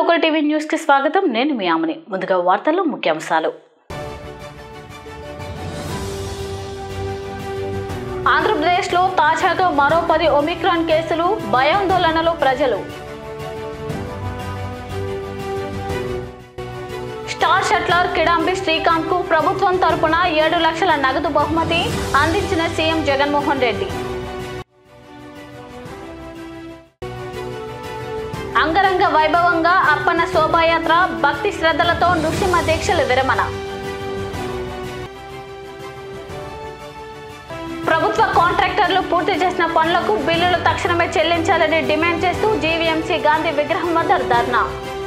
local TV news కి స్వాగతం నేను మీ ఆమని ముందుగా వార్తల్లో ముఖ్యాంశాలు ఆంధ్రప్రదేశ్లో తాజాగా మరో పది ఒమిక్రాన్ కేసులు భయాందోళనలో ప్రజలు స్టార్ షట్లర్ కిడాంబి శ్రీకాంత్ కు ప్రభుత్వం తరపున ఏడు లక్షల నగదు బహుమతి అందించిన సీఎం జగన్మోహన్ రెడ్డి అంగరంగ వైభవంగా అప్పన్న శోభాయాత్ర భక్తి శ్రద్ధలతో నృసింహ దీక్షలు విరమణ ప్రభుత్వ కాంట్రాక్టర్లు పూర్తి చేసిన పనులకు బిల్లులు తక్షణమే చెల్లించాలని డిమాండ్ చేస్తూ జీవీఎంసీ గాంధీ విగ్రహం వద్ద ధర్నా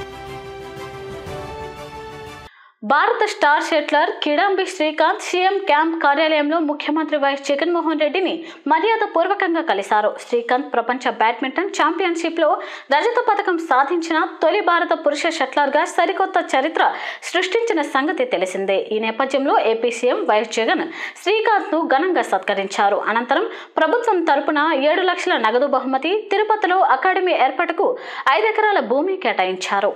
భారత star shuttler Kidambi Srikanth CM camp కార్యాలయంలో ముఖ్యమంత్రి వైఎస్ జగన్మోహన్ రెడ్డిని మర్యాద పూర్వకంగా కలిశారు శ్రీకాంత్ ప్రపంచ బ్యాడ్మింటన్ ఛాంపియన్షిప్ లో రజత పథకం సాధించిన తొలి భారత పురుష షట్లర్ గా సరికొత్త చరిత్ర సృష్టించిన సంగతి తెలిసిందే ఈ నేపథ్యంలో ఏపీ సీఎం వైఎస్ జగన్ శ్రీకాంత్ ను ఘనంగా సత్కరించారు అనంతరం ప్రభుత్వం తరపున ఏడు లక్షల నగదు బహుమతి తిరుపతిలో అకాడమీ ఏర్పాటుకు ఐదెకరాల భూమి కేటాయించారు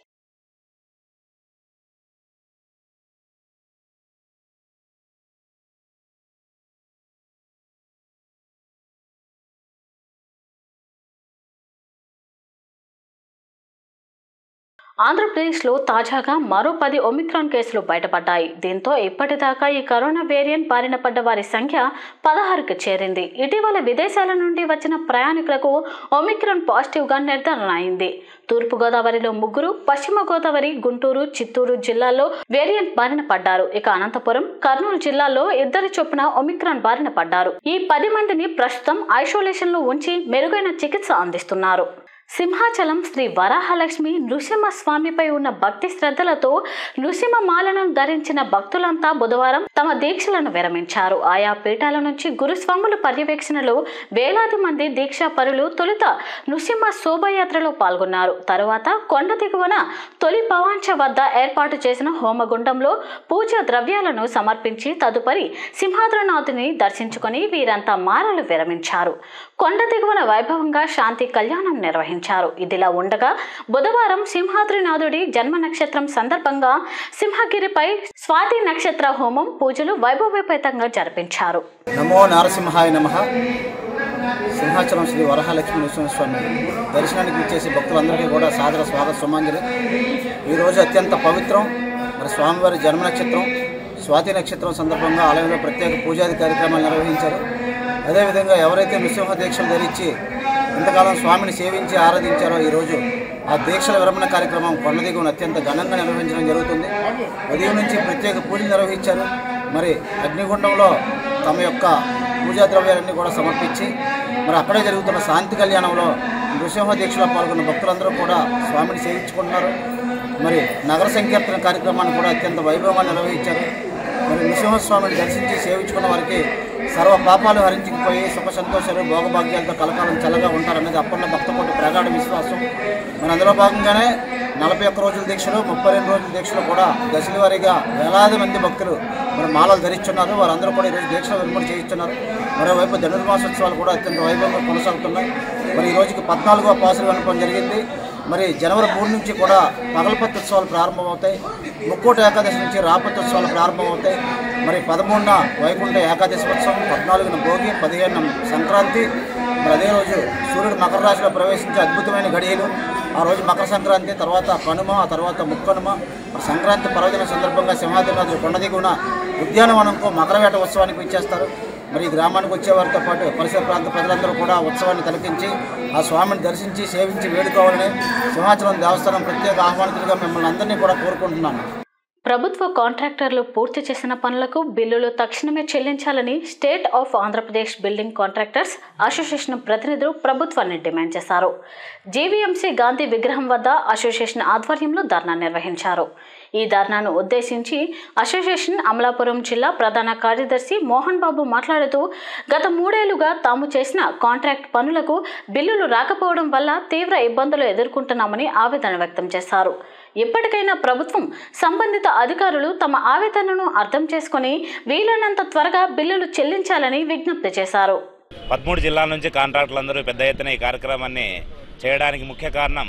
ఆంధ్రప్రదేశ్లో తాజాగా మరో పది ఒమిక్రాన్ కేసులు బయటపడ్డాయి దీంతో ఇప్పటిదాకా ఈ కరోనా వేరియంట్ బారిన పడ్డ వారి సంఖ్య పదహారుకు చేరింది ఇటీవల విదేశాల నుండి వచ్చిన ప్రయాణికులకు ఒమిక్రాన్ పాజిటివ్గా నిర్ధారణ అయింది తూర్పుగోదావరిలో ముగ్గురు పశ్చిమ గోదావరి గుంటూరు చిత్తూరు జిల్లాల్లో వేరియంట్ బారిన పడ్డారు ఇక అనంతపురం కర్నూలు జిల్లాల్లో ఇద్దరి చొప్పున ఒమిక్రాన్ బారిన పడ్డారు ఈ పది మందిని ప్రస్తుతం ఐసోలేషన్ లో ఉంచి మెరుగైన చికిత్స అందిస్తున్నారు సింహాచలం శ్రీ వరాహలక్ష్మి నృసింహ స్వామిపై ఉన్న భక్తి శ్రద్ధలతో నృసింహ మాలను ధరించిన భక్తులంతా బుధవారం తమ దీక్షలను విరమించారు ఆయా పీఠాల నుంచి గురుస్వాముల పర్యవేక్షణలో వేలాది మంది దీక్షా పరులు తొలుత నృసింహ శోభయాత్రలో పాల్గొన్నారు తరువాత కొండ దిగువన తొలి పవాంచ వద్ద ఏర్పాటు చేసిన హోమగుండంలో పూజా ద్రవ్యాలను సమర్పించి తదుపరి సింహాద్రనాథుని దర్శించుకొని వీరంతా మాలలు విరమించారు కొండ దిగువన వైభవంగా శాంతి కళ్యాణం నిర్వహించారు ఇదిలా ఉండగా బుధవారం సింహాద్రినాథుడి జన్మ నక్షత్రం సందర్భంగా సింహగిరిపై స్వాతి నక్షత్ర హోమం పూజలు వైభవోపేతంగా జరిపించారు నమో నారసింహాయ నమ సింహాచలం శ్రీ వరహాలక్ష్మి నరసింహస్వామి దర్శనానికి ఇచ్చేసి భక్తులందరికీ కూడా సాదర స్వాగత సుమాంజలి ఈరోజు అత్యంత పవిత్రం మరి స్వామివారి జన్మ నక్షత్రం స్వాతి నక్షత్రం సందర్భంగా ఆలయంలో ప్రత్యేక పూజాది కార్యక్రమాలు నిర్వహించారు అదేవిధంగా ఎవరైతే నృసింహ దీక్షలు ధరించి ఇంతకాలం స్వామిని సేవించి ఆరాధించారో ఈరోజు ఆ దీక్షల విరమణ కార్యక్రమం కొండ దిగువన అత్యంత ఘనంగా నిర్వహించడం జరుగుతుంది ఉదయం నుంచి ప్రత్యేక పూజలు నిర్వహించారు మరి అగ్నిగుండంలో తమ యొక్క పూజా ద్రవ్యాలన్నీ కూడా సమర్పించి మరి అక్కడే జరుగుతున్న శాంతి కళ్యాణంలో నృసింహ దీక్షలో పాల్గొన్న భక్తులందరూ కూడా స్వామిని సేవించుకుంటున్నారు మరి నగర సంకీర్తన కార్యక్రమాన్ని కూడా అత్యంత వైభవంగా నిర్వహించారు మరి నృసింహస్వామిని దర్శించి సేవించుకున్న వారికి సర్వ పాపాలు హరించుకుపోయి సుఖ సంతోషాలు భోగభాగ్యాలతో కలకాలం చల్లగా ఉంటారనేది అప్పన్న భక్తకోటి ప్రగాఢ విశ్వాసం మరి అందులో భాగంగానే నలభై ఒక్క రోజుల దీక్షలు ముప్పై రెండు రోజుల దీక్షలు కూడా దశల వారీగా వేలాది మంది భక్తులు మరి మాలలు ధరిస్తున్నారు వారందరూ కూడా ఈరోజు దీక్షలు విరమణ చేయిస్తున్నారు మరోవైపు ధనుర్మాసోత్సవాలు కూడా అత్యంత వైభవంగా కొనసాగుతున్నాయి మరి ఈ రోజుకి పద్నాలుగవ పాసులు అనుకోవడం జరిగింది మరి జనవరి మూడు నుంచి కూడా పగలపత్తి ఉత్సవాలు ప్రారంభమవుతాయి ముక్కోటి ఏకాదశి నుంచి రాపత్తి ఉత్సవాలు ప్రారంభమవుతాయి మరి పదమూడున వైకుంఠ ఏకాదశి ఉత్సవం పద్నాలుగున భోగి పదిహేను సంక్రాంతి మరి అదే రోజు సూర్యుడు మకర రాశిలో ప్రవేశించే అద్భుతమైన గడియలు ఆ రోజు మకర సంక్రాంతి తర్వాత కనుమ ఆ తర్వాత ముక్కనుమ మరి సంక్రాంతి పర్వదిన సందర్భంగా సింహాద్రినాథుడు కొండ దిగున ఉద్యానవనంకు మకరవేట ఉత్సవానికి ఇచ్చేస్తారు మరి ఈ గ్రామానికి వచ్చేవారితో పాటు పరిసర ప్రాంత ప్రజలందరూ కూడా ఉత్సవాన్ని తిలకించి ఆ స్వామిని దర్శించి సేవించి వేడుకోవాలని సింహాచలం దేవస్థానం ప్రత్యేక ఆహ్వానితులుగా మిమ్మల్ని అందరినీ కూడా కోరుకుంటున్నాను ప్రభుత్వ కాంట్రాక్టర్లు పూర్తి చేసిన పనులకు బిల్లులు తక్షణమే చెల్లించాలని state of Andhra Pradesh building contractors association ప్రతినిధులు ప్రభుత్వాన్ని డిమాండ్ చేశారు జీవీఎంసీ గాంధీ విగ్రహం వద్ద అసోసియేషన్ ఆధ్వర్యంలో ధర్నా నిర్వహించారు ఈ ధర్నాను ఉద్దేశించి అసోసియేషన్ అమలాపురం జిల్లా ప్రధాన కార్యదర్శి మోహన్ బాబు మాట్లాడుతూ గత మూడేళ్లుగా తాము చేసిన కాంట్రాక్ట్ పనులకు బిల్లులు రాకపోవడం వల్ల తీవ్ర ఇబ్బందులు ఎదుర్కొంటున్నామని ఆవేదన వ్యక్తం చేశారు ఇప్పటికైనా ప్రభుత్వం సంబంధిత అధికారులు తమ ఆవేదనను అర్థం చేసుకుని వీలైనంత త్వరగా బిల్లులు చెల్లించాలని విజ్ఞప్తి చేశారు పదమూడు జిల్లాల నుంచి కాంట్రాక్టులందరూ పెద్ద ఎత్తున ఈ కార్యక్రమాన్ని చేయడానికి ముఖ్య కారణం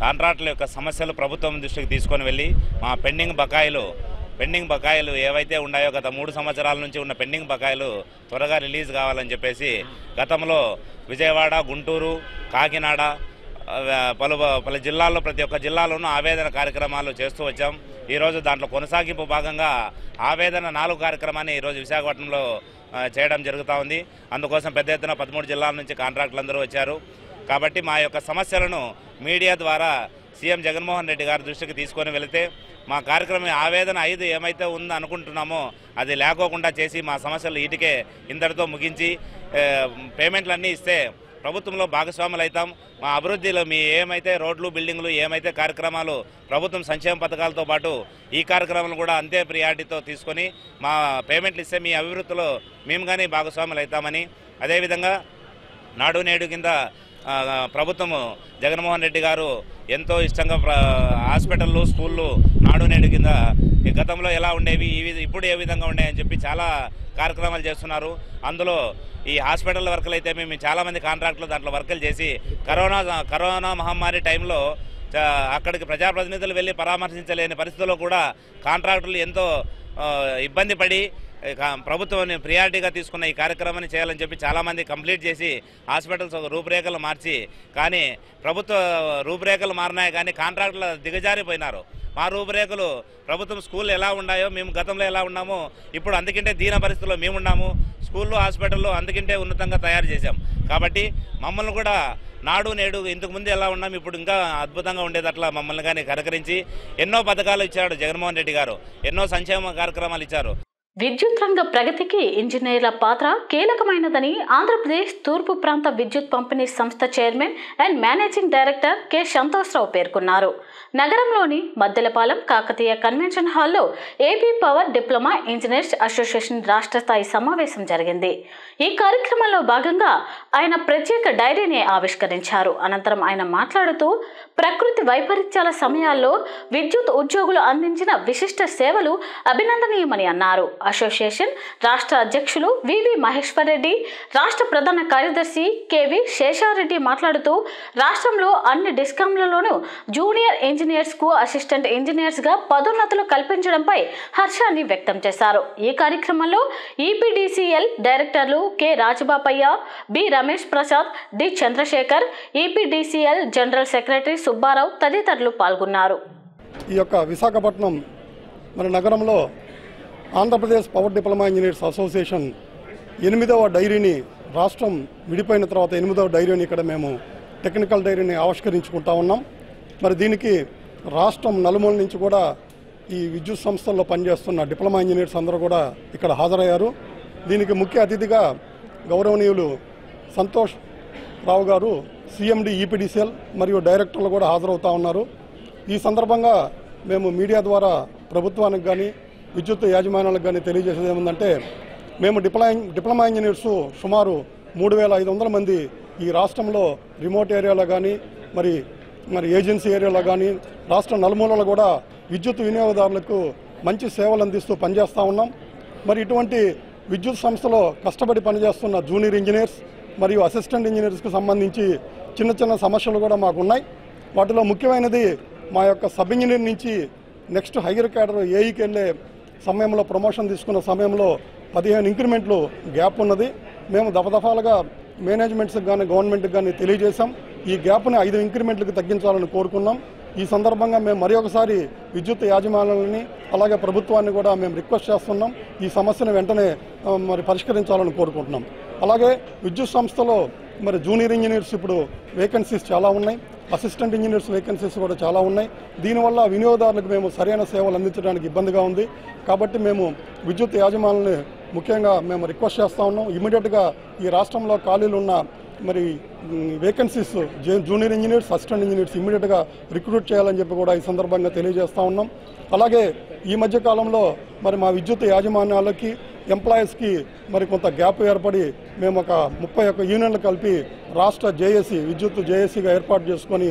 కాంట్రాక్టుల యొక్క సమస్యలు ప్రభుత్వం దృష్టికి తీసుకొని వెళ్ళి మా పెండింగ్ బకాయిలు పెండింగ్ బకాయిలు ఏవైతే ఉన్నాయో గత మూడు సంవత్సరాల నుంచి ఉన్న పెండింగ్ బకాయిలు త్వరగా రిలీజ్ కావాలని చెప్పేసి గతంలో విజయవాడ గుంటూరు కాకినాడ ఆ, పలు పలు జిల్లాల్లో ప్రతి ఒక్క జిల్లాలోనూ ఆవేదన కార్యక్రమాలు చేస్తూ వచ్చాం ఈరోజు దాంట్లో కొనసాగింపు భాగంగా ఆవేదన నాలుగు కార్యక్రమాన్ని ఈరోజు విశాఖపట్నంలో ఆ, చేయడం జరుగుతూ ఉంది అందుకోసం పెద్ద ఎత్తున పదమూడు జిల్లాల నుంచి కాంట్రాక్టులు అందరూ వచ్చారు కాబట్టి మా యొక్క సమస్యలను మీడియా ద్వారా సీఎం జగన్మోహన్ రెడ్డి గారి దృష్టికి తీసుకొని వెళితే మా కార్యక్రమం ఆవేదన ఐదు ఏమైతే ఉందో అనుకుంటున్నామో అది లేకోకుండా చేసి మా సమస్యలు ఇటుకే ఇంతటితో ముగించి ఏ, పేమెంట్లన్నీ ఇస్తే ప్రభుత్వంలో భాగస్వాములు అవుతాం మా అభివృద్ధిలో మీ ఏమైతే రోడ్లు బిల్డింగ్లు ఏమైతే కార్యక్రమాలు ప్రభుత్వం సంక్షేమ పథకాలతో పాటు ఈ కార్యక్రమాలు కూడా అంతే ప్రియారిటీతో తీసుకొని మా పేమెంట్లు ఇస్తే మీ అభివృద్ధిలో మేము కానీ భాగస్వాములు అవుతామని అదేవిధంగా నాడు నేడు కింద ఆ, ప్రభుత్వము జగన్మోహన్ రెడ్డి గారు ఎంతో ఇష్టంగా ప్ర- హాస్పిటళ్ళు స్కూళ్ళు నాడు నేడు కింద ఈ గతంలో ఎలా ఉండేవి ఈ విధ- ఇప్పుడు ఏ విధంగా ఉన్నాయని చెప్పి చాలా కార్యక్రమాలు చేస్తున్నారు అందులో ఈ హాస్పిటల్ వర్కులు అయితే మేము చాలామంది కాంట్రాక్టులు దాంట్లో వర్కులు చేసి కరోనా కరోనా మహమ్మారి టైంలో చ- అక్కడికి ప్రజాప్రతినిధులు వెళ్ళి పరామర్శించలేని పరిస్థితుల్లో కూడా కాంట్రాక్టులు ఎంతో ఆ, ఇబ్బంది పడి ఇక ప్రభుత్వాన్ని ప్రియారిటీగా తీసుకున్న ఈ కార్యక్రమాన్ని చేయాలని చెప్పి చాలామంది కంప్లీట్ చేసి హాస్పిటల్స్ ఒక రూపురేఖలు మార్చి కానీ ప్రభుత్వ రూపురేఖలు మారినాయి కానీ కాంట్రాక్టులు దిగజారిపోయినారు మా రూపురేఖలు ప్రభుత్వం స్కూల్ ఎలా ఉన్నాయో మేము గతంలో ఎలా ఉన్నామో ఇప్పుడు అందుకంటే దీన పరిస్థితుల్లో మేము ఉన్నాము స్కూళ్ళు హాస్పిటల్లో అందుకంటే ఉన్నతంగా తయారు చేశాం కాబట్టి మమ్మల్ని కూడా నాడు నేడు ఇంతకు ముందు ఎలా ఉన్నాం ఇప్పుడు ఇంకా అద్భుతంగా ఉండేది అట్లా మమ్మల్ని కానీ కరకరించి ఎన్నో పథకాలు ఇచ్చాడు జగన్మోహన్ రెడ్డి గారు ఎన్నో సంక్షేమ కార్యక్రమాలు ఇచ్చారు విద్యుత్ రంగ ప్రగతికి ఇంజనీర్ల పాత్ర కీలకమైనదని ఆంధ్రప్రదేశ్ తూర్పు ప్రాంత విద్యుత్ పంపిణీ సంస్థ chairman and managing director K Santosh Rao పేర్కొన్నారు నగరంలోని మద్దెలపాలెం కాకతీయ కన్వెన్షన్ హాల్లో AP power diploma engineers association రాష్ట్ర స్థాయి సమావేశం జరిగింది ఈ కార్యక్రమంలో భాగంగా ఆయన ప్రత్యేక డైరీని ఆవిష్కరించారు అనంతరం ఆయన మాట్లాడుతూ ప్రకృతి వైపరీత్యాల సమయాల్లో విద్యుత్ ఉద్యోగులు అందించిన విశిష్ట సేవలు అభినందనీయమని అన్నారు అసోసియేషన్ రాష్ట్ర అధ్యక్షులు వివి మహేశ్వర్ రెడ్డి రాష్ట్ర ప్రధాన కార్యదర్శి కెవి శేషారెడ్డి మాట్లాడుతూ రాష్ట్రంలో అన్ని డిస్కాంలలోనూ జూనియర్ ఇంజనీర్స్ కు అసిస్టెంట్ ఇంజనీర్స్ గా పదోన్నతులు కల్పించడంపై హర్షాన్ని వ్యక్తం చేశారు ఈ కార్యక్రమంలో ఈపీడీసీఎల్ డైరెక్టర్లు K Rajabapayya B Ramesh Prasad D Chandrasekhar EPDCL general secretary Subbarao తదితరులు పాల్గొన్నారు ఈ యొక్క విశాఖపట్నం మరి నగరంలో Andhra Pradesh power diploma engineers association ఎనిమిదవ డైరీని రాష్ట్రం విడిపోయిన తర్వాత ఎనిమిదవ డైరీని ఇక్కడ మేము టెక్నికల్ డైరీని ఆవిష్కరించుకుంటా ఉన్నాం మరి దీనికి రాష్ట్రం నలుమూల నుంచి కూడా ఈ విద్యుత్ సంస్థల్లో పనిచేస్తున్న డిప్లొమా ఇంజనీర్స్ అందరూ కూడా ఇక్కడ హాజరయ్యారు దీనికి ముఖ్య అతిథిగా గౌరవనీయులు సంతోష్ రావు గారు సిఎండి ఈపీడీసీఎల్ మరియు డైరెక్టర్లు కూడా హాజరవుతా ఉన్నారు ఈ సందర్భంగా మేము మీడియా ద్వారా ప్రభుత్వానికి కానీ విద్యుత్ యాజమాన్యాలకు కానీ తెలియజేసేది ఏముందంటే మేము డిప్లా డిప్లొమా ఇంజనీర్స్ సుమారు మూడు వేల ఐదు వందల మంది ఈ రాష్ట్రంలో రిమోట్ ఏరియాలో కానీ మరి మరి ఏజెన్సీ ఏరియాలో కానీ రాష్ట్ర నలుమూలలో కూడా విద్యుత్ వినియోగదారులకు మంచి సేవలు అందిస్తూ పనిచేస్తూ ఉన్నాం మరి ఇటువంటి విద్యుత్ సంస్థలో కష్టపడి పనిచేస్తున్న జూనియర్ ఇంజనీర్స్ మరియు అసిస్టెంట్ ఇంజనీర్స్కి సంబంధించి చిన్న చిన్న సమస్యలు కూడా మాకు ఉన్నాయి వాటిలో ముఖ్యమైనది మా యొక్క సబ్ ఇంజనీర్ నుంచి నెక్స్ట్ హైయర్ క్యాడర్ ఏఈకి వెళ్ళే సమయంలో ప్రమోషన్ తీసుకున్న సమయంలో పదిహేను ఇంక్రిమెంట్లు గ్యాప్ ఉన్నది మేము దఫదఫాలుగా మేనేజ్మెంట్స్కి కానీ గవర్నమెంట్కి కానీ తెలియజేశాం ఈ గ్యాప్ని ఐదు ఇంక్రిమెంట్లకు తగ్గించాలని కోరుకున్నాం ఈ సందర్భంగా మేము మరి ఒకసారి విద్యుత్ యాజమాన్యాలని అలాగే ప్రభుత్వాన్ని కూడా మేము రిక్వెస్ట్ చేస్తున్నాం ఈ సమస్యను వెంటనే ఆ, మరి పరిష్కరించాలని కోరుకుంటున్నాం అలాగే విద్యుత్ సంస్థలో మరి జూనియర్ ఇంజనీర్స్ ఇప్పుడు వేకెన్సీస్ చాలా ఉన్నాయి అసిస్టెంట్ ఇంజనీర్స్ వేకెన్సీస్ కూడా చాలా ఉన్నాయి దీనివల్ల వినియోగదారులకు మేము సరైన సేవలు అందించడానికి ఇబ్బందిగా ఉంది కాబట్టి మేము విద్యుత్ యాజమాన్యాన్ని ముఖ్యంగా మేము రిక్వెస్ట్ చేస్తూ ఉన్నాం ఇమీడియట్గా ఈ రాష్ట్రంలో ఖాళీలు ఉన్న మరి vacancies junior engineers assistant engineers ఇమీడియట్గా రిక్రూట్ చేయాలని చెప్పి కూడా ఈ సందర్భంగా తెలియజేస్తూ ఉన్నాం అలాగే ఈ మధ్య కాలంలో మరి మా విద్యుత్ యాజమాన్యాలకి ఎంప్లాయీస్కి మరి కొంత గ్యాప్ ఏర్పడి మేము ఒక ముప్పై ఒక్క యూనియన్లు కలిపి రాష్ట్ర జేఏసీ విద్యుత్ జేఏసీగా ఏర్పాటు చేసుకొని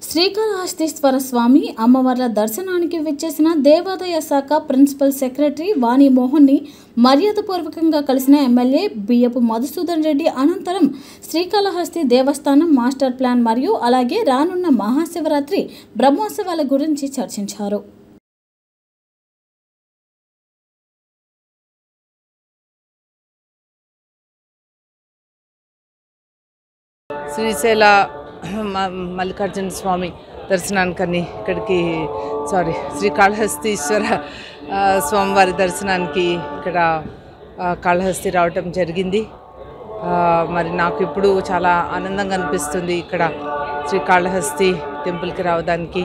శ్రీకాళహస్తీశ్వర స్వామి అమ్మవార్ల దర్శనానికి విచ్చేసిన దేవాదాయ శాఖ ప్రిన్సిపల్ సెక్రటరీ వాణి మోహన్ని మర్యాదపూర్వకంగా కలిసిన ఎమ్మెల్యే బియ్యపు మధుసూదన్ రెడ్డి అనంతరం శ్రీకాళహస్తి దేవస్థానం మాస్టర్ ప్లాన్ మరియు అలాగే రానున్న మహాశివరాత్రి బ్రహ్మోత్సవాల గురించి చర్చించారు శ్రీశైల మ- మల్లికార్జున స్వామి దర్శనానికని ఇక్కడికి సారీ శ్రీకాళహస్తీశ్వర ఆ, స్వామివారి దర్శనానికి ఇక్కడ ఆ, కాళహస్తి రావటం జరిగింది ఆ, మరి నాకు ఇప్పుడు చాలా ఆనందంగా అనిపిస్తుంది ఇక్కడ శ్రీకాళహస్తి టెంపుల్కి రావడానికి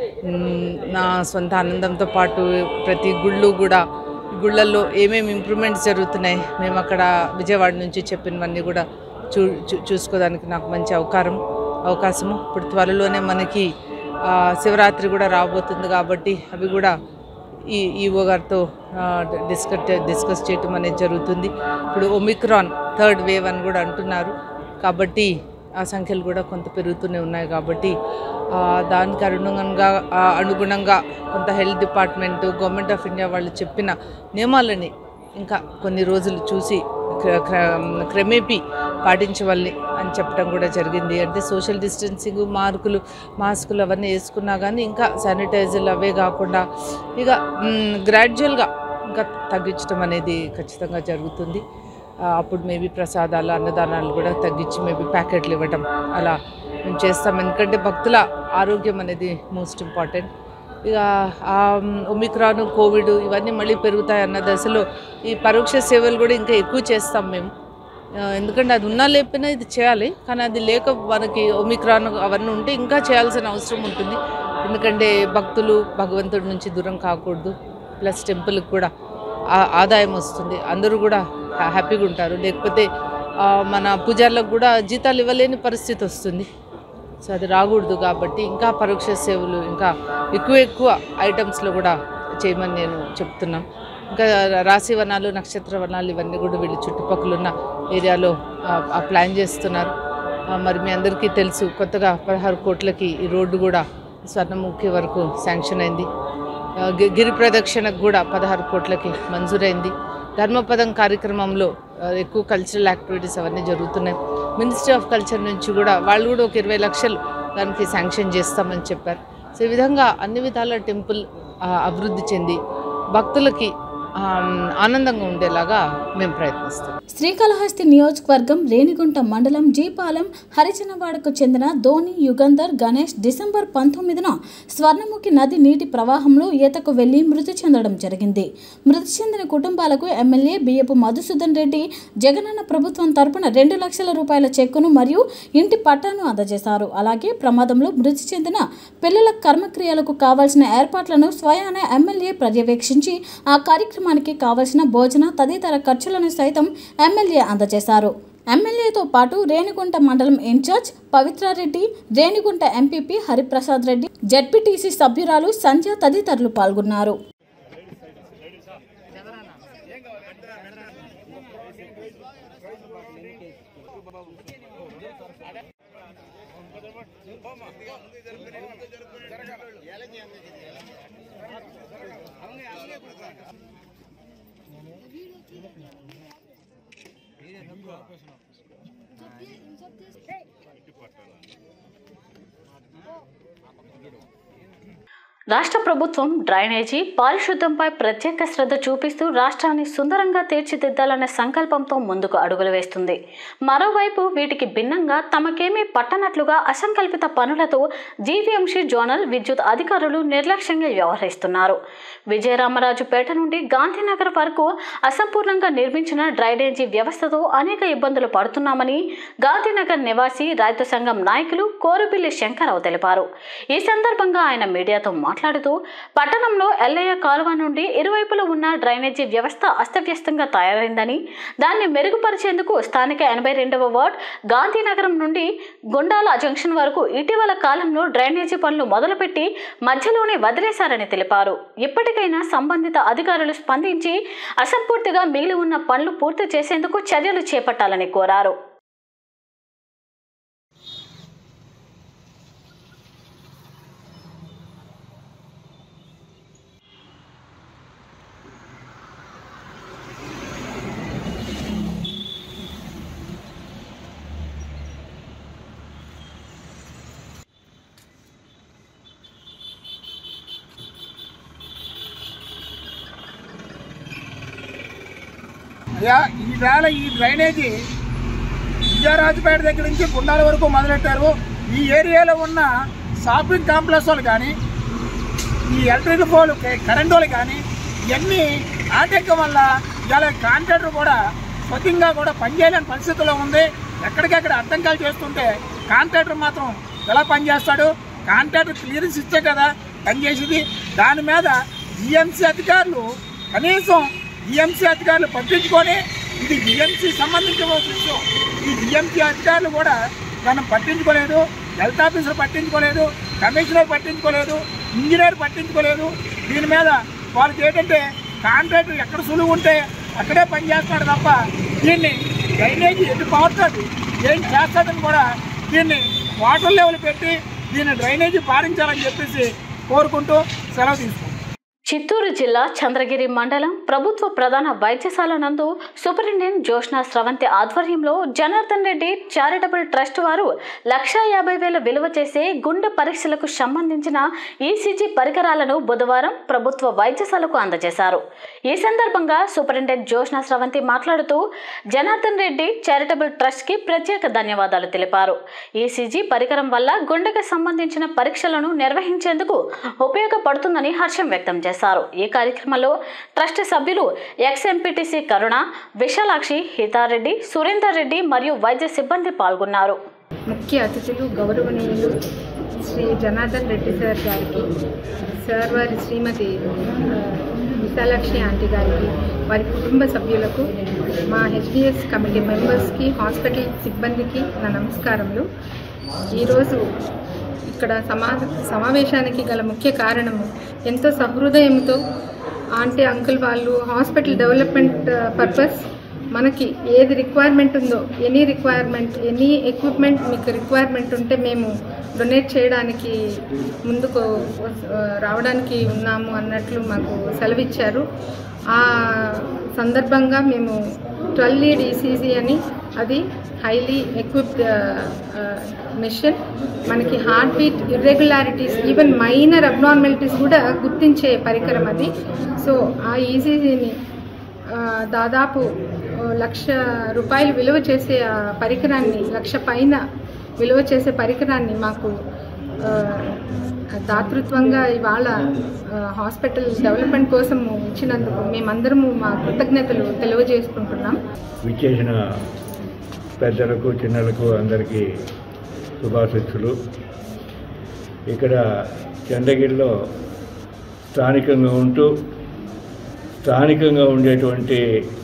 మ్, నా సొంత ఆనందంతో పాటు ప్రతి గుళ్ళు కూడా గుళ్ళల్లో ఏమేమి ఇంప్రూవ్మెంట్స్ జరుగుతున్నాయి మేము అక్కడ విజయవాడ నుంచి చెప్పినవన్నీ కూడా చూ చూ- చూసుకోవడానికి నాకు మంచి అవకాశం అవకాశము ఇప్పుడు త్వరలోనే మనకి ఆ, శివరాత్రి కూడా రాబోతుంది కాబట్టి అవి కూడా ఈ ఈఓ గారితో ఆ, డిస్కస్ డిస్కస్ చేయటం అనేది జరుగుతుంది ఇప్పుడు ఒమిక్రాన్ థర్డ్ వేవ్ అని కూడా అంటున్నారు కాబట్టి ఆ సంఖ్యలు కూడా కొంత పెరుగుతూనే ఉన్నాయి కాబట్టి ఆ, దానికి అనుగుణంగా ఆ, అనుగుణంగా కొంత health department government of India వాళ్ళు చెప్పిన నియమాలని ఇంకా కొన్ని రోజులు చూసి క్ర- క్ర- క్రమేపీ పాటించవల్ని అని చెప్పడం కూడా జరిగింది అంటే సోషల్ డిస్టెన్సింగ్ మార్కులు మాస్కులు అవన్నీ వేసుకున్నా కానీ ఇంకా శానిటైజర్లు అవే కాకుండా ఇక గ్రాడ్యువల్గా ఇంకా తగ్గించడం అనేది ఖచ్చితంగా జరుగుతుంది ఆ, అప్పుడు మేబీ ప్రసాదాలు అన్నదానాలు కూడా తగ్గించి మేబీ ప్యాకెట్లు ఇవ్వటం అలా మేము చేస్తాం ఎందుకంటే భక్తుల ఆరోగ్యం అనేది మోస్ట్ ఇంపార్టెంట్ ఇక ఆ ఒమిక్రాన్ కోవిడ్ ఇవన్నీ మళ్ళీ పెరుగుతాయి అన్న దశలో ఈ పరోక్ష సేవలు కూడా ఇంకా ఎక్కువ చేస్తాం మేము ఆ, ఎందుకంటే అది ఉన్నా లేకపోయినా ఇది చేయాలి కానీ అది లేక మనకి ఒమిక్రాన్ అవన్నీ ఉంటే ఇంకా చేయాల్సిన అవసరం ఉంటుంది ఎందుకంటే భక్తులు భగవంతుడి నుంచి దూరం కాకూడదు ప్లస్ టెంపుల్కి కూడా ఆ- ఆదాయం వస్తుంది అందరూ కూడా హ్యా- హ్యాపీగా ఉంటారు లేకపోతే ఆ, మన పూజార్లకు కూడా జీతాలు ఇవ్వలేని పరిస్థితి వస్తుంది సో అది రాకూడదు కాబట్టి ఇంకా పరోక్ష సేవలు ఇంకా ఎక్కువ ఎక్కువ ఐటమ్స్లో కూడా చేయమని నేను చెప్తున్నాం ఇంకా రాశి వనాలు నక్షత్ర వనాలు ఇవన్నీ కూడా వీళ్ళు చుట్టుపక్కల ఉన్న ఏరియాలో ఆ, ఆ ప్లాన్ చేస్తున్నారు ఆ, మరి మీ అందరికీ తెలుసు కొత్తగా పదహారు కోట్లకి ఈ రోడ్డు కూడా స్వర్ణముఖి వరకు శాంక్షన్ అయింది ఆ, గి- గిరి ప్రదక్షిణకు కూడా పదహారు కోట్లకి మంజూరైంది ధర్మపదం కార్యక్రమంలో ఆ, ఎక్కువ కల్చరల్ యాక్టివిటీస్ అవన్నీ జరుగుతున్నాయి మినిస్ట్రీ ఆఫ్ కల్చర్ నుంచి కూడా వాళ్ళు కూడా ఒక ఇరవై లక్షలు దానికి శాంక్షన్ చేస్తామని చెప్పారు సో ఈ విధంగా అన్ని విధాల టెంపుల్ ఆ, అభివృద్ధి చెంది భక్తులకి ఆ, ఆనందంగా ఉండేలాగా మేము ప్రయత్నిస్తాం శ్రీకాళహస్తి నియోజకవర్గం రేణిగుంట మండలం జీపాలెం హరిజనవాడకు చెందిన ధోని యుగంధర్ గణేష్ డిసెంబర్ పంతొమ్మిదిన స్వర్ణముఖి నది నీటి ప్రవాహంలో ఈతకు వెళ్లి మృతి చెందడం జరిగింది మృతి చెందిన కుటుంబాలకు ఎమ్మెల్యే బియ్యపు మధుసూదన్ రెడ్డి జగనన్న ప్రభుత్వం తరపున రెండు లక్షల రూపాయల చెక్కును మరియు ఇంటి పట్టాను అందజేశారు అలాగే ప్రమాదంలో మృతి చెందిన పిల్లల కర్మక్రియలకు కావాల్సిన ఏర్పాట్లను స్వయాన ఎమ్మెల్యే పర్యవేక్షించి ఆ కార్యక్రమానికి కావలసిన భోజన తదితర ఖర్చులను సైతం ఎమ్మెల్యే అందజేశారు ఎమ్మెల్యేతో పాటు రేణిగుంట మండలం incharge Pavitra Reddy Renigunta MPP Hariprasad Reddy ZPTC సభ్యురాలు సంధ్య తదితరులు పాల్గొన్నారు రాష్ట్ర ప్రభుత్వం డ్రైనేజీ పారిశుద్ధ్యంపై ప్రత్యేక శ్రద్ధ చూపిస్తూ రాష్ట్రాన్ని సుందరంగా తీర్చిదిద్దాలనే సంకల్పంతో ముందుకు అడుగులు వేస్తుంది మరోవైపు వీటికి భిన్నంగా తమకేమీ పట్టనట్లుగా అసంకల్పిత పనులతో జీవీఎంసీ జోనల్ విద్యుత్ అధికారులు నిర్లక్ష్యంగా వ్యవహరిస్తున్నారు విజయరామరాజుపేట నుండి గాంధీనగర్ వరకు అసంపూర్ణంగా నిర్మించిన డ్రైనేజీ వ్యవస్థతో అనేక ఇబ్బందులు పడుతున్నామని గాంధీనగర్ నివాసి రైతు సంఘం నాయకులు కోరుబిల్లి శంకరరావు తెలిపారు ఈ సందర్భంగా ఆయన మీడియాతో మాట్లాడుతూ పట్టణంలో ఎల్లయ్య కాలువ నుండి ఇరువైపులా ఉన్న డ్రైనేజీ వ్యవస్థ అస్తవ్యస్తంగా తయారైందని దాన్ని మెరుగుపరిచేందుకు స్థానిక ఎనభై రెండవ వార్డ్ గాంధీనగరం నుండి గుండాల జంక్షన్ వరకు ఇటీవల కాలంలో డ్రైనేజీ పనులు మొదలుపెట్టి మధ్యలోనే వదిలేశారని తెలిపారు ఇప్పటికైనా సంబంధిత అధికారులు స్పందించి అసంపూర్తిగా మిగిలి ఉన్న పనులు పూర్తి చేసేందుకు చర్యలు చేపట్టాలని కోరారు యా- ఈవేళ ఈ డ్రైనేజీ విజయరాజపేట దగ్గర నుంచి గుండాల వరకు మొదలెట్టారు ఈ ఏరియాలో ఉన్న షాపింగ్ కాంప్లెక్స్ వాళ్ళు కానీ ఈ ఎలక్ట్రిక్ పోల్ కరెంట్ వాళ్ళు కానీ ఇవన్నీ ఆటంకం వల్ల ఇవాళ కాంట్రాక్టర్ కూడా స్వతంగా కూడా పనిచేయలేని పరిస్థితిలో ఉంది ఎక్కడికెక్కడ అర్థంకాలు చేస్తుంటే కాంట్రాక్టర్ మాత్రం ఎలా పనిచేస్తాడు కాంట్రాక్టర్ క్లియరెన్స్ ఇచ్చే కదా పనిచేసేది దాని మీద జిఎంసీ అధికారులు కనీసం జిఎంసీ అధికారులు పట్టించుకొని ఇది జిఎంసీ సంబంధించిన విషయం ఈ జిఎంసీ అధికారులు కూడా మనం పట్టించుకోలేదు హెల్త్ ఆఫీసర్ పట్టించుకోలేదు కమిషనర్ పట్టించుకోలేదు ఇంజనీర్ పట్టించుకోలేదు దీని మీద వాళ్ళకి ఏంటంటే కాంట్రాక్టర్ ఎక్కడ సులువు ఉంటే అక్కడే పనిచేస్తున్నాడు తప్ప దీన్ని డ్రైనేజీ ఎటు పవర్తాడు ఏం చేస్తాడని కూడా దీన్ని వాటర్ లెవెల్ పెట్టి దీన్ని డ్రైనేజీ పారించాలని చెప్పేసి కోరుకుంటూ సెలవు తీసుకుంటాం చిత్తూరు జిల్లా చంద్రగిరి మండలం ప్రభుత్వ ప్రధాన వైద్యశాల నందు సూపరింటెండెంట్ జోష్నా స్రవంతి ఆధ్వర్యంలో జనార్దన్ రెడ్డి చారిటబుల్ ట్రస్ట్ వారు లక్షా యాభై వేల విలువ చేసే గుండె పరీక్షలకు సంబంధించిన ఈసీజీ పరికరాలను బుధవారం ప్రభుత్వ వైద్యశాలకు అందజేశారు ఈ సందర్భంగా సూపరింటెండెంట్ జోష్నా స్రవంతి మాట్లాడుతూ జనార్దన్ రెడ్డి చారిటబుల్ ట్రస్ట్ కి ప్రత్యేక ధన్యవాదాలు తెలిపారు ఈసీజీ పరికరం వల్ల గుండెకు సంబంధించిన పరీక్షలను నిర్వహించేందుకు ఉపయోగపడుతుందని హర్షం వ్యక్తం చేశారు ఈ కార్యక్రమంలో ట్రస్ట్ సభ్యులు ఎక్స్ ఎంపీటీసీ కరుణ విశాలాక్షి హితారెడ్డి సురేందర్ రెడ్డి మరియు వైద్య సిబ్బంది పాల్గొన్నారు ముఖ్య అతిథులు గౌరవనీయులు శ్రీ జనార్దన్ రెడ్డి సార్ గారికి సార్ వారి శ్రీమతి ఆ, విశాలాక్షి ఆంటీ గారికి వారి కుటుంబ సభ్యులకు మా హెచ్డిఎస్ కమిటీ మెంబర్స్కి హాస్పిటల్ సిబ్బందికి నా నమస్కారములు ఈరోజు ఇక్కడ సమా సమావేశానికి గల ముఖ్య కారణము ఎంతో సహృదయంతో ఆంటీ అంకుల్ వాళ్ళు హాస్పిటల్ డెవలప్మెంట్ పర్పస్ మనకి ఏది రిక్వైర్మెంట్ ఉందో ఎనీ రిక్వైర్మెంట్ ఎనీ ఎక్విప్మెంట్ మీకు రిక్వైర్మెంట్ ఉంటే మేము డొనేట్ చేయడానికి ముందుకు వస్- రావడానికి ఉన్నాము అన్నట్లు మాకు సెలవిచ్చారు ఆ సందర్భంగా మేము ట్వెల్వ్ లీడ్ ఈసీజీ అని అది హైలీ ఎక్విప్డ్ మిషన్ మనకి heart beat irregularities even minor abnormalities కూడా గుర్తించే పరికరం అది సో ఆ ఈసీజీని దాదాపు ఆ, లక్ష రూపాయలు విలువ చేసే ఆ పరికరాన్ని లక్ష పైన విలువ చేసే పరికరాన్ని మాకు ఆ, దాతృత్వంగా ఇవాళ ఆ, హాస్పిటల్ డెవలప్మెంట్ కోసం ఇచ్చినందుకు మేమందరము మా కృతజ్ఞతలు తెలియజేసుకుంటున్నాం విచ్చేసిన పెద్దలకు చిన్నలకు అందరికీ శుభాశిస్సులు ఇక్కడ చండగిరిలో స్థానికంగా ఉంటూ స్థానికంగా ఉండేటువంటి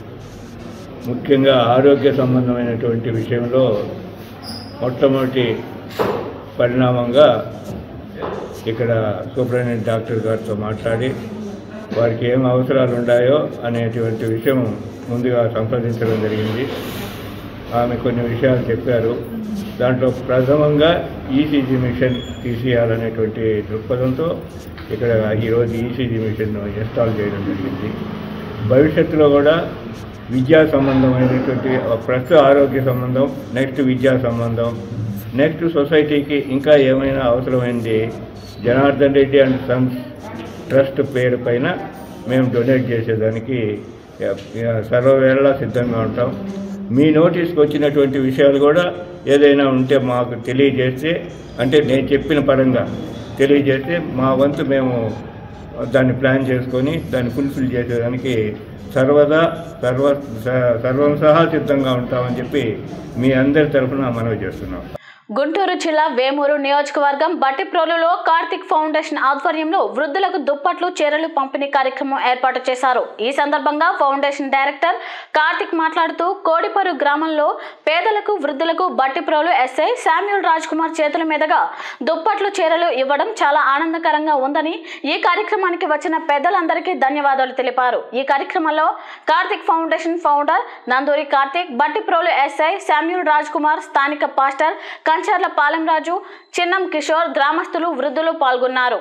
ముఖ్యంగా ఆరోగ్య సంబంధమైనటువంటి విషయంలో మొట్టమొదటి పరిణామంగా ఇక్కడ సూపరింటెండెంట్ డాక్టర్ గారితో మాట్లాడి వారికి ఏం అవసరాలు ఉన్నాయో అనేటువంటి విషయం ముందుగా సంప్రదించడం జరిగింది ఆమె కొన్ని విషయాలు చెప్పారు దాంట్లో ప్రథమంగా ఈసీజీ మిషన్ తీసేయాలనేటువంటి దృక్పథంతో ఇక్కడ ఈరోజు ఈసీజీ మిషన్ ఇన్స్టాల్ చేయడం జరిగింది భవిష్యత్తులో కూడా విద్యా సంబంధమైనటువంటి ప్రస్తుత ఆరోగ్య సంబంధం నెక్స్ట్ విద్యా సంబంధం నెక్స్ట్ సొసైటీకి ఇంకా ఏమైనా అవసరమైంది Janardhan Reddy and sons trust పేరు పైన మేము డొనేట్ చేసేదానికి ఆ, ఆ, సర్వవేళలా సిద్ధంగా ఉంటాం మీ నోటీస్కి వచ్చినటువంటి విషయాలు కూడా ఏదైనా ఉంటే మాకు తెలియజేస్తే అంటే నేను చెప్పిన పరంగా తెలియజేస్తే మా వంతు మేము దాన్ని ప్లాన్ చేసుకొని దాన్ని ఫుల్ఫిల్ చేసేదానికి సర్వదా సర్వ స- సర్వం సహా సిద్ధంగా ఉంటామని చెప్పి మీ అందరి తరఫున మనవి చేస్తున్నాం గుంటూరు జిల్లా వేమూరు నియోజకవర్గం బట్టిప్రోలులో కార్తిక్ ఫౌండేషన్ ఆధ్వర్యంలో వృద్ధులకు దుప్పట్లు చీరలు పంపిణీ కార్యక్రమం ఏర్పాటు చేశారు ఈ సందర్భంగా ఫౌండేషన్ డైరెక్టర్ కార్తిక్ మాట్లాడుతూ కోడిపరు గ్రామంలో పేదలకు వృద్ధులకు బట్టిప్రోలు ఎస్ఐ శామ్యూల్ రాజ్ కుమార్ చేతుల మీదుగా దుప్పట్లు చీరలు ఇవ్వడం చాలా ఆనందకరంగా ఉందని ఈ కార్యక్రమానికి వచ్చిన పెద్దలందరికీ ధన్యవాదాలు తెలిపారు ఈ కార్యక్రమంలో Karthik foundation founder Nanduri Karthik Bhattiprolu SI Samuel Raj Kumar స్థానిక పాస్టర్ కంచర్ల పాలెంరాజు చిన్నం కిషోర్ గ్రామస్తులు వృద్ధులు పాల్గొన్నారు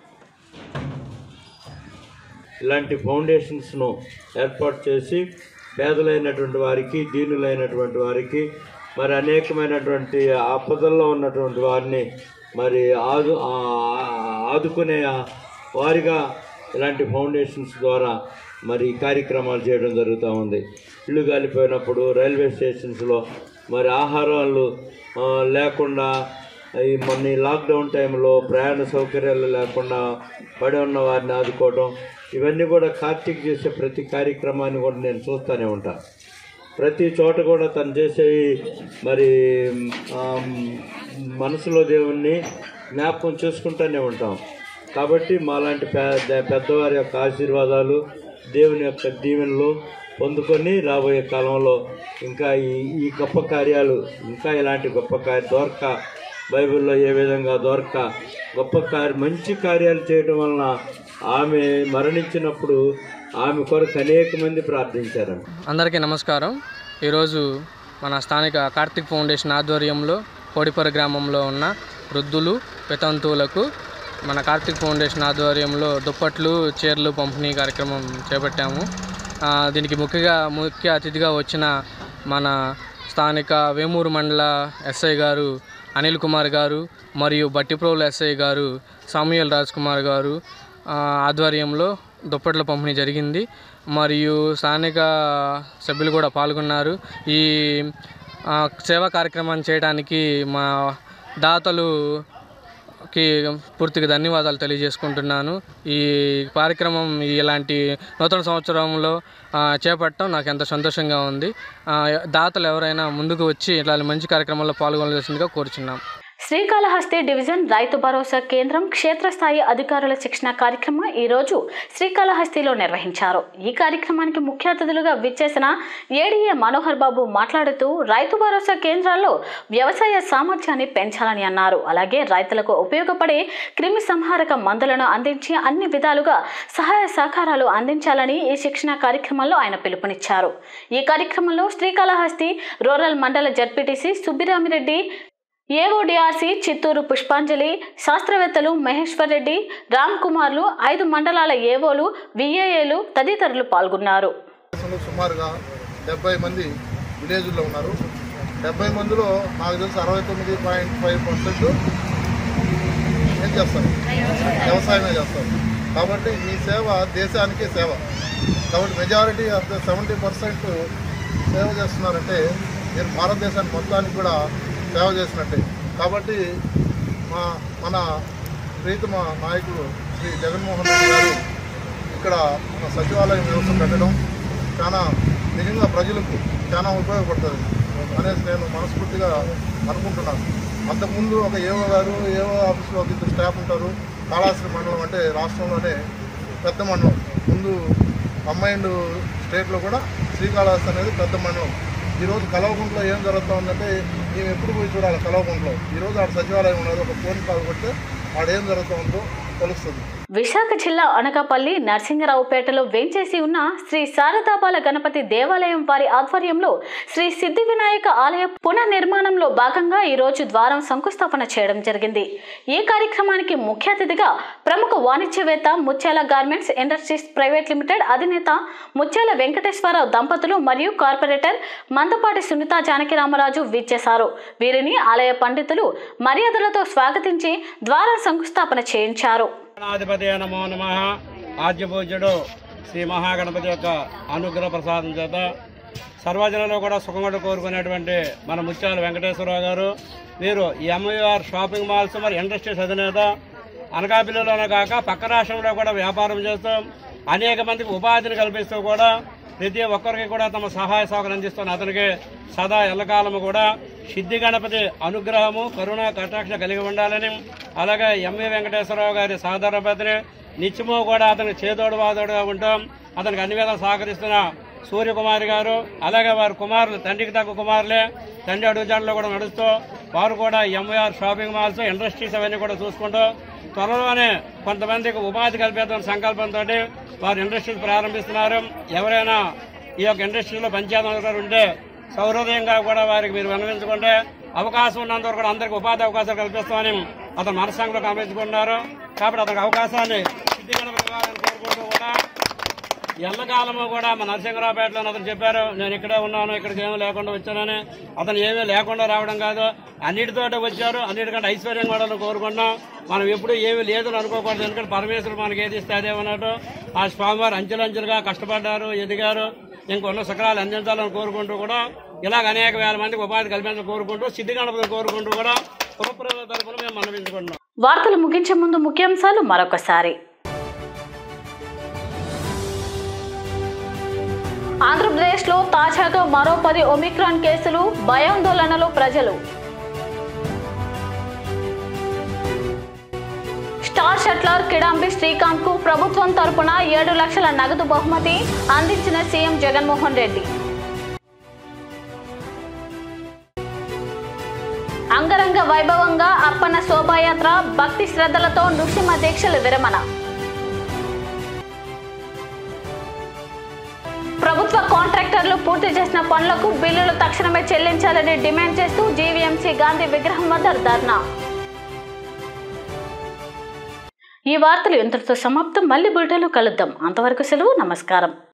ఇలాంటి ఫౌండేషన్స్ను ఏర్పాటు చేసి పేదలైనటువంటి వారికి దీనులైనటువంటి వారికి మరి అనేకమైనటువంటి ఆపదల్లో ఉన్నటువంటి వారిని మరి ఆదు ఆ- ఆదుకునే వారిగా ఇలాంటి ఫౌండేషన్స్ ద్వారా మరి ఈ కార్యక్రమాలు చేయడం జరుగుతూ ఉంది ఇల్లు కాలిపోయినప్పుడు రైల్వే స్టేషన్స్లో మరి ఆహారాలు ఆ, లేకుండా ఈ మొన్న ఈ లాక్డౌన్ టైంలో ప్రయాణ సౌకర్యాలు లేకుండా పడి ఉన్న వారిని ఆదుకోవడం ఇవన్నీ కూడా కార్తీక్ చేసే ప్రతి కార్యక్రమాన్ని కూడా నేను చూస్తూనే ఉంటాను ప్రతి చోట కూడా తను చేసే ఈ మరి ఆమ్, మనసులో దేవుణ్ణి జ్ఞాపకం చేసుకుంటూనే ఉంటాం కాబట్టి మాలాంటి పెద్ద పెద్దవారి యొక్క ఆశీర్వాదాలు దేవుని యొక్క దీవెనలు పొందుకొని రాబోయే కాలంలో ఇంకా ఈ ఈ గొప్ప కార్యాలు ఇంకా ఇలాంటి గొప్ప కార్య దొరక బైబిల్లో ఏ విధంగా దొరక గొప్ప కార్య మంచి కార్యాలు చేయడం వలన ఆమె మరణించినప్పుడు ఆమె కొరకు అనేక మంది ప్రార్థించారు అందరికీ నమస్కారం ఈరోజు మన స్థానిక కార్తిక్ ఫౌండేషన్ ఆధ్వర్యంలో కోడిపర గ్రామంలో ఉన్న వృద్ధులు వితంతువులకు మన కార్తిక్ ఫౌండేషన్ ఆధ్వర్యంలో దుప్పట్లు చీరలు పంపిణీ కార్యక్రమం చేపట్టాము ఆ, దీనికి ముఖ్యంగా ముఖ్య అతిథిగా వచ్చిన మన స్థానిక వేమూరు మండల ఎస్ఐ గారు అనిల్ కుమార్ గారు మరియు బట్టిప్రోలు ఎస్ఐ గారు సామ్యుయల్ రాజ్ కుమార్ గారు ఆ, ఆధ్వర్యంలో దుప్పట్ల పంపిణీ జరిగింది మరియు స్థానిక సభ్యులు కూడా పాల్గొన్నారు ఈ ఆ, సేవా కార్యక్రమాన్ని చేయడానికి మా దాతలుకి పూర్తిగా ధన్యవాదాలు తెలియజేసుకుంటున్నాను ఈ కార్యక్రమం ఇలాంటి నూతన సంవత్సరంలో ఆ, చేపట్టడం నాకు ఎంత సంతోషంగా ఉంది ఆ, దాతలు ఎవరైనా ముందుకు వచ్చి ఇలాంటి మంచి కార్యక్రమాల్లో పాల్గొనవలసిందిగా కోరుచున్నాం శ్రీకాళహస్తి డివిజన్ రైతు భరోసా కేంద్రం క్షేత్రస్థాయి అధికారుల శిక్షణ కార్యక్రమం ఈ రోజు శ్రీకాళహస్తిలో నిర్వహించారు ఈ కార్యక్రమానికి ముఖ్య అతిథులుగా విచ్చేసిన ఏడీఏ మనోహర్ బాబు మాట్లాడుతూ రైతు భరోసా కేంద్రాల్లో వ్యవసాయ సామర్థ్యాన్ని పెంచాలని అన్నారు అలాగే రైతులకు ఉపయోగపడే క్రిమి సంహారక మందులను అందించి అన్ని విధాలుగా సహాయ సహకారాలు అందించాలని ఈ శిక్షణ కార్యక్రమంలో ఆయన పిలుపునిచ్చారు ఈ కార్యక్రమంలో శ్రీకాళహస్తి రూరల్ మండల జడ్పీటీసీ సుబ్బిరామిరెడ్డి ఏఓడిఆర్సీ చిత్తూరు పుష్పాంజలి శాస్త్రవేత్తలు మహేశ్వర్ రెడ్డి రామ్ కుమార్లు ఐదు మండలాల ఏవోలు విఏఏలు తదితరులు పాల్గొన్నారు దేశంలో సుమారుగా డెబ్బై మంది విలేజ్లో ఉన్నారు డెబ్బై మందిలో నాకు తెలిసి అరవై తొమ్మిది పాయింట్ ఫైవ్ పర్సెంట్ ఏం చేస్తారు వ్యవసాయమే చేస్తారు కాబట్టి మీ సేవ దేశానికే సేవ కాబట్టి majority of the seventy percent సేవ చేస్తున్నారంటే మీరు భారతదేశానికి మొత్తానికి కూడా సేవ చేసినట్టే కాబట్టి మా మన ప్రీతమ నాయకుడు శ్రీ జగన్మోహన్ రెడ్డి గారు ఇక్కడ మన సచివాలయం వ్యవస్థ పెట్టడం చాలా నిజంగా ప్రజలకు చాలా ఉపయోగపడుతుంది అనేసి నేను మనస్ఫూర్తిగా అనుకుంటున్నాను అంతకుముందు ఒక ఏవో గారు ఏవో ఆఫీస్లో ఒక ఇద్దరు స్టాఫ్ ఉంటారు కాళాశ్రీ మండలం అంటే రాష్ట్రంలోనే పెద్ద మండలం ముందు కంబైండ్ స్టేట్లో కూడా శ్రీకాళహస్తి అనేది పెద్ద మండలం ఈరోజు కలవకుంట్లో ఏం జరుగుతూ ఉందంటే మేము ఎప్పుడు పోయి చూడాలి కలవకుంట్లో ఈరోజు ఆడ సచివాలయం ఉన్నది ఒక ఫోన్ కాల్ కొడితే ఆడ ఏం జరుగుతూ ఉందో తెలుస్తుంది విశాఖ జిల్లా అనకాపల్లి నరసింగరావుపేటలో వేంచేసి ఉన్న శ్రీ శారదాబాల గణపతి దేవాలయం వారి ఆధ్వర్యంలో శ్రీ సిద్ధి వినాయక ఆలయ పునర్నిర్మాణంలో భాగంగా ఈ రోజు ద్వారం శంకుస్థాపన చేయడం జరిగింది ఈ కార్యక్రమానికి ముఖ్య అతిథిగా ప్రముఖ వాణిజ్యవేత్త ముత్యాల గార్మెంట్స్ ఇండస్ట్రీస్ ప్రైవేట్ లిమిటెడ్ అధినేత ముత్యాల వెంకటేశ్వరరావు దంపతులు మరియు కార్పొరేటర్ మందపాటి సునీత జానకిరామరాజు విచ్చేశారు వీరిని ఆలయ పండితులు మర్యాదలతో స్వాగతించి ద్వారం శంకుస్థాపన చేయించారు గణాధిపతి నమో నమ ఆద్యపూజ్యుడు శ్రీ మహాగణపతి యొక్క అనుగ్రహ ప్రసాదం చేత సర్వజనంలో కూడా సుఖంగా కోరుకునేటువంటి మన ముత్యాల వెంకటేశ్వరరావు గారు వీరు ఎంఐఆర్ షాపింగ్ మాల్స్ మరి ఇండస్ట్రీస్ అధినేత అనకాపల్లిలోనే కాక పక్క రాష్ట్రంలో కూడా వ్యాపారం చేస్తూ అనేక మందికి ఉపాధిని కల్పిస్తూ కూడా ప్రతి ఒక్కరికి కూడా తమ సహాయ సహకారం అందిస్తున్న అతనికి సదా ఎల్లకాలము కూడా సిద్ధి గణపతి అనుగ్రహము కరుణ కటాక్ష కలిగి ఉండాలని అలాగే ఎంవి వెంకటేశ్వరరావు గారి సాధారణపతిని నిత్యము కూడా అతనికి చేదోడు వాదోడుగా ఉంటాం అతనికి అన్ని విధాలు సహకరిస్తున్న సూర్యకుమారి గారు అలాగే వారి కుమారులు తండ్రికి తగ్గ కుమారులే తండ్రి అడుగుజాడలో కూడా నడుస్తూ వారు కూడా ఎంవైఆర్ షాపింగ్ మాల్స్ ఇండస్ట్రీస్ అవన్నీ కూడా చూసుకుంటూ త్వరలోనే కొంతమందికి ఉపాధి కల్పిద్దాం సంకల్పంతో వారు ఇండస్ట్రీస్ ప్రారంభిస్తున్నారు ఎవరైనా ఈ యొక్క ఇండస్ట్రీలో పనిచేయడం ఉంటే సౌహృదయంగా కూడా వారికి మీరు విన్నవించుకుంటే అవకాశం ఉన్నంత వరకు కూడా అందరికీ ఉపాధి అవకాశాలు కల్పిస్తామని అతను మనస్సాంగంలో గమనించుకున్నారు కాబట్టి అతనికి అవకాశాన్ని సిద్ధి గణపతి వారిని కోరుకుంటూ కూడా ఎల్లకాలము కూడా మన నరసింహరావుపేటలో అతను చెప్పారు నేను ఇక్కడే ఉన్నాను ఇక్కడికి ఏమీ లేకుండా వచ్చానని అతను ఏమీ లేకుండా రావడం కాదు అన్నిటితోటే వచ్చారు అన్నిటికంటే ఐశ్వర్యం కూడా కోరుకున్నాం మనం ఎప్పుడు ఏమీ లేదని అనుకోకూడదు ఎందుకంటే పరమేశ్వరుడు మనకి ఏది ఇస్తే అదే ఉన్నట్టు ఆ స్వామివారు అంచెలంచెలుగా కష్టపడ్డారు ఎదిగారు ఇంకొన్న సకరాలు అందించాలని కోరుకుంటూ కూడా ఇలాగ అనేక వేల మందికి ఉపాధి కల్పించాలని కోరుకుంటూ సిద్ధి గణపతిని కోరుకుంటూ కూడా పురప్రజల తరఫున మేము మనవించుకుంటున్నాం వార్తలు ముగించే ముందు ముఖ్యాంశాలు మరొకసారి ఆంధ్రప్రదేశ్లో తాజాగా మరో పది ఒమిక్రాన్ కేసులు భయాందోళనలో ప్రజలు స్టార్ షట్లర్ కిడాంబి శ్రీకాంత్ కు ప్రభుత్వం తరపున ఏడు లక్షల నగదు బహుమతి అందించిన సీఎం జగన్మోహన్ రెడ్డి అంగరంగ వైభవంగా అప్పన్న శోభాయాత్ర భక్తి శ్రద్ధలతో నృసింహ దీక్షలు విరమణ ప్రభుత్వ కాంట్రాక్టర్లు పూర్తి చేసిన పనులకు బిల్లులు తక్షణమే చెల్లించాలని డిమాండ్ చేస్తూ జీవీఎంసీ గాంధీ విగ్రహం వద్ద ధర్నా ఈ వార్తలు ఇంతటితో సమాప్తం మళ్ళీ బులెటిన్లో కలుద్దాం అంతవరకు సెలవు నమస్కారం